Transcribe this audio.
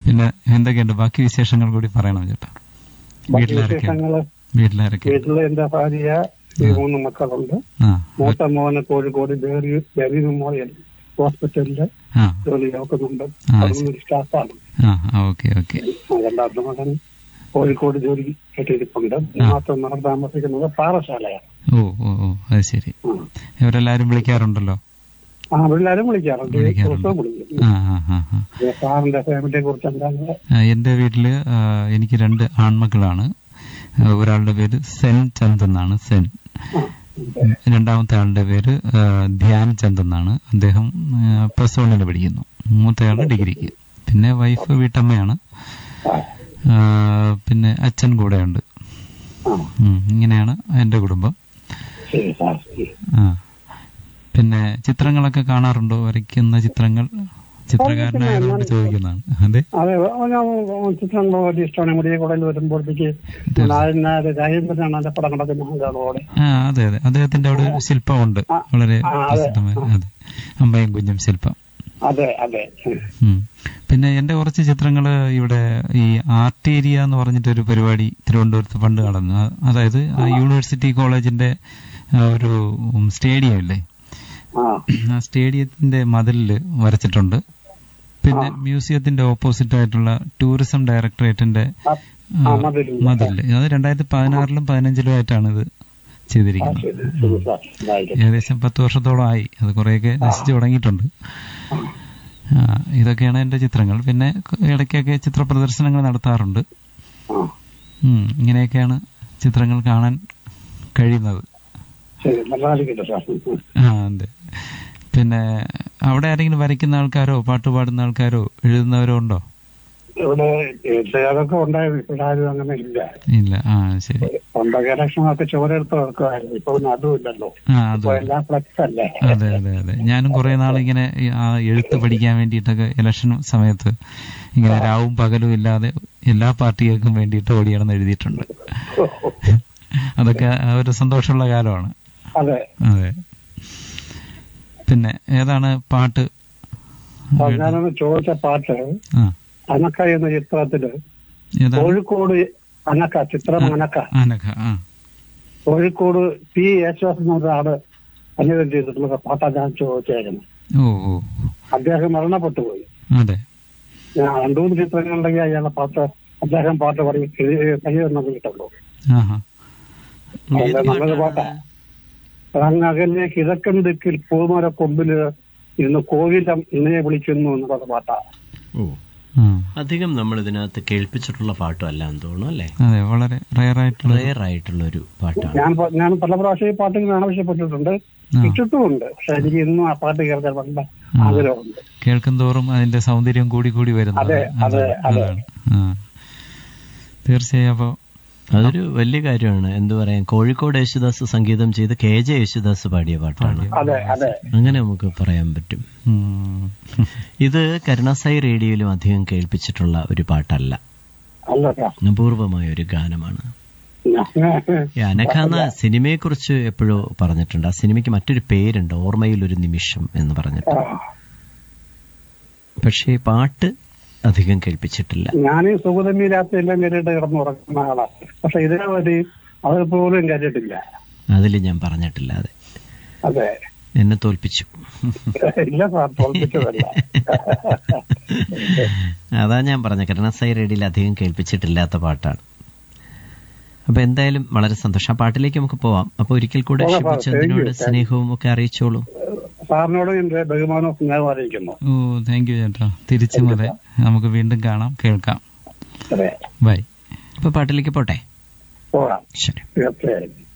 പിന്നെ എന്തൊക്കെയുണ്ട് ബാക്കി വിശേഷങ്ങൾ കൂടി പറയണം ചേട്ടാ ബാക്കി വീട്ടിലാരൊക്കെ വിശേഷങ്ങള് വീട്ടിലാരൊക്കെ വീട്ടില് എന്റെ ഭാര്യ ഈ മൂന്ന് മക്കളുണ്ട് ആ മൂത്ത മോന് കോഴിക്കോട് ബേറി ബേറി മെമ്മോറിയൽ ഹോസ്പിറ്റലില് ആ ജോലി നോക്കുന്നുണ്ട് ആ, അവിടുന്ന് ഒരു സ്റ്റാഫാണ് ആ ഓക്കെ ഓക്കെ ആ, രണ്ടാമത്തെ മകൻ കോഴിക്കോട് ജോലി കേട്ടിരിപ്പുണ്ട് മൂന്നാമത്തെ മകൻ താമസിക്കുന്നത് പാറശാലയാണ് ഓ ഓ ഓ അത് ശരി ആ. ഇവരെല്ലാരും വിളിക്കാറുണ്ടല്ലോ ആ എല്ലാവരും വിളിക്കാറുണ്ട് വിളിക്കാറുണ്ട്. ദിവസവും വിളിക്കും ആ ആ ആ ആ ഇത് സാറിന്റെ ഫാമിലിയെ കുറിച്ച് എന്താണ് ആ, എന്റെ വീട്ടില് ആ, എനിക്ക് രണ്ട് ആൺമക്കളാണ് ആ, ഒരാളുടെ പേര് സെൻ ചന്ദ് എന്നാണ് സെൻ ആ, രണ്ടാമത്തെ ആളുടെ പേര് ആ, ധ്യാൻ ചന്ദ് എന്നാണ് അദ്ദേഹം പ്ലസ് വണ്ണിൽ പഠിക്കുന്നു മൂത്തയാള് ഡിഗ്രിക്ക് പിന്നെ വൈഫ് വീട്ടമ്മയാണ് ആ, ആ, പിന്നെ അച്ഛൻ കൂടെയുണ്ട് ആ, ഉം, ഇങ്ങനെയാണ് എന്റെ കുടുംബം ശരി സാർ ശരി. ആ പിന്നെ ചിത്രങ്ങളൊക്കെ കാണാറുണ്ടോ വരയ്ക്കുന്ന ചിത്രങ്ങൾ ചിത്രകാരനായതുകൊണ്ട് ചോദിക്കുന്നതാണ് അതെ അതെ ഞാൻ ചിത്രങ്ങൾ വലിയ ഇഷ്ടമാണ് മുടിയെ കുടയിൽ വരുമ്പോഴത്തേക്ക് നായനാര് രാജേന്ദ്രനാണ് എന്റെ പടം കിടക്കുന്ന ആളുകളോടെ ആ അതെ അതെ അദ്ദേഹത്തിന്റെ അവിടെ ഒരു ശില്പമുണ്ട് വളരെ ആ, അതെ. പ്രസിദ്ധമായ അതെ അമ്മയും കുഞ്ഞും ശില്പം അതെ അതെ ഉം. പിന്നെ എന്റെ കുറച്ച് ചിത്രങ്ങള് ഇവിടെ ഈ ആർട്ട് ഏരിയ എന്ന് പറഞ്ഞിട്ടൊരു പരിപാടി തിരുവനന്തപുരത്ത് പണ്ട് നടന്നു ആ- അതായത് ആ യൂണിവേഴ്സിറ്റി കോളേജിന്റെ ആ ഒരു സ്റ്റേഡിയം ഇല്ലേ ആ ആ സ്റ്റേഡിയത്തിന്റെ മതിലില് വരച്ചിട്ടുണ്ട് പിന്നെ മ്യൂസിയത്തിന്റെ ഓപ്പോസിറ്റ് ആയിട്ടുള്ള ടൂറിസം ഡയറക്ടറേറ്റിന്റെ ആ, ആ, ആ, മതിലില്. മതിലില് അത് രണ്ടായിരത്തി പതിനാറിലും പതിനഞ്ചിലും ആയിട്ടാണ് ഇത് ആ, ചെയ്തിരിക്കുന്നത് ശരി ശരി സാർ ഇതായിരിക്കും. ഏകദേശം പത്ത് വർഷത്തോളം ആയി അത് കുറെയൊക്കെ നശിച്ചു തുടങ്ങിയിട്ടുണ്ട് ആ, ഇതൊക്കെയാണ് എന്റെ ചിത്രങ്ങൾ പിന്നെ ക- ഇടയ്ക്കൊക്കെ ചിത്ര പ്രദർശനങ്ങൾ നടത്താറുണ്ട് ആ ഉം, ഇങ്ങനെയൊക്കെയാണ് ചിത്രങ്ങൾ കാണാൻ കഴിയുന്നത് ശരി നല്ലതായിരിക്കട്ടെ സാർ ആ അതെ പിന്നെ അവിടെ ആരെങ്കിലും വരയ്ക്കുന്ന ആൾക്കാരോ പാട്ട് പാടുന്ന ആൾക്കാരോ എഴുതുന്നവരോ ഉണ്ടോ ഇവിടെ അതൊക്കെ ഉണ്ടായിരുന്നു ഇവിടെ ആരും അങ്ങനെ ഇല്ല ഇല്ല ആ ശരി പണ്ടൊക്കെ ഇലക്ഷനൊക്കെ ചോരെടുത്ത് വെക്കുമായിരുന്നു ഇപ്പൊ പിന്നെ അതും ഇല്ലല്ലോ ആ അത് ഇപ്പൊ എല്ലാം ഫ്ലക്സ് അല്ലേ അതെ അതെ അതെ ഞാനും കുറെ നാൾ ഇങ്ങനെ ഈ ആ എഴുത്ത് പഠിക്കാൻ വേണ്ടിയിട്ടൊക്കെ ഇലക്ഷൻ സമയത്ത് ഇങ്ങനെ രാവും പകലും ഇല്ലാതെ എല്ലാ പാർട്ടികൾക്കും വേണ്ടിയിട്ട് ഓടിയാണെന്ന് എഴുതിയിട്ടുണ്ട് അതൊക്കെ ആ ഒരു സന്തോഷമുള്ള കാലമാണ് അതെ അതെ പിന്നെ ഏതാണ് പാട്ട് അപ്പൊ ഞാനൊന്ന് ചോദിച്ച പാട്ട് ആ അനക്ക എന്ന ചിത്രത്തില് ഏതാണ് കോഴിക്കോട് അനക്ക ചിത്രം അനക്ക അനഘ ആ കോഴിക്കോട് പി യേശുദാസ് എന്ന ഒരാള് അനുഗം ചെയ്തിട്ടുള്ള പാട്ടാ ഞാൻ ചോദിച്ചായിരുന്നു ഓ ഓ അദ്ദേഹം മരണപ്പെട്ടു പോയി അതെ ഞാൻ രണ്ടു മൂന്ന് ചിത്രങ്ങളുണ്ടെങ്കിൽ അയാളുടെ പാട്ട് അദ്ദേഹം പാട്ട് പറയും കഴിയുമെന്ന് കിട്ടുള്ളൂ ആഹാ അത് നല്ലൊരു പാട്ടാ അങ്ങകലെ കിഴക്കൻ ദിക്കിൽ പൂമര കൊമ്പില് ഇരുന്ന് കോവിലം ഇണയെ വിളിക്കുന്നു എന്നുള്ള പാട്ടാ ഓ ആ അധികം നമ്മൾ ഇതിനകത്ത് കേൾപ്പിച്ചിട്ടുള്ള പാട്ടും അല്ല എന്ന് തോന്നുന്നു അല്ലേ അതെ വളരെ റയർ ആയിട്ടുള്ള റെയർ ആയിട്ടുള്ള ഒരു പാട്ടാണ് ഞാൻ പ- ഞാൻ പല പ്രാവശ്യം ഈ പാട്ട് ഇങ്ങനെ ആവശ്യപ്പെട്ടിട്ടുണ്ട് ആ. ഇട്ടിട്ടുമുണ്ട് പക്ഷെ എനിക്ക് ഇന്നും ആ പാട്ട് കേൾക്കാൻ വളരെ ആഗ്രഹമുണ്ട് കേൾക്കും തോറും അതിന്റെ സൗന്ദര്യം കൂടി കൂടി വരുന്നത് അതെ, അതെ, അതെ. അതാണ് ആ തീർച്ചയായും അപ്പോ അതൊരു വലിയ കാര്യമാണ് എന്തു പറയാൻ കോഴിക്കോട് യേശുദാസ് സംഗീതം ചെയ്ത് കെ ജെ യേശുദാസ് പാടിയ പാട്ടാണ് അതെ അതെ അങ്ങനെ നമുക്ക് പറയാൻ പറ്റും ഉം. ഇത് കരുണാസായി റേഡിയോയിലും അധികം കേൾപ്പിച്ചിട്ടുള്ള ഒരു പാട്ടല്ല അല്ല സാർ അപൂർവമായ ഒരു ഗാനമാണ് ഞാൻ- ഈ അനഘ എന്ന സിനിമയെ കുറിച്ച് എപ്പോഴോ പറഞ്ഞിട്ടുണ്ട് ആ സിനിമയ്ക്ക് മറ്റൊരു പേരുണ്ട് ഓർമ്മയിൽ ഒരു നിമിഷം എന്ന് പറഞ്ഞിട്ട് ആ, പക്ഷേ ഈ പാട്ട് അധികം കേൾപ്പിച്ചിട്ടില്ല ഞാൻ ഈ സുഗതമി രാത്രി എല്ലാം കേട്ടിട്ട് കിടന്നുറങ്ങുന്ന ആളാണ് പക്ഷെ ഇതേവരെ അത് പോലും കേട്ടിട്ടില്ല അതിൽ ഞാൻ പറഞ്ഞിട്ടില്ല അതെ അതെ എന്നെ തോൽപ്പിച്ചു ഇല്ല സാർ തോൽപ്പിച്ചതല്ല അതാ ഞാൻ പറഞ്ഞ കരുണാസായി റേഡിയോയിൽ അധികം കേൾപ്പിച്ചിട്ടില്ലാത്ത പാട്ടാണ് അപ്പൊ എന്തായാലും വളരെ സന്തോഷം ആ പാട്ടിലേക്ക് നമുക്ക് പോവാം അപ്പൊ ഒരിക്കൽ കൂടെ പോകാം, ഷിബു പോകാം. ചന്ദിനോട് Thank you. സ്നേഹവും ഒക്കെ അറിയിച്ചോളൂ സാറിനോട് എന്റെ ബഹുമാനവും സ്നേഹം അറിയിക്കുന്നു ഓ താങ്ക് യു ചേട്ടാ തിരിച്ചും അതെ നമുക്ക് വീണ്ടും കാണാം കേൾക്കാം അതെ ബൈ അപ്പൊ പാട്ടിലേക്ക് പോട്ടെ പോകാം ശരി തീർച്ചയായും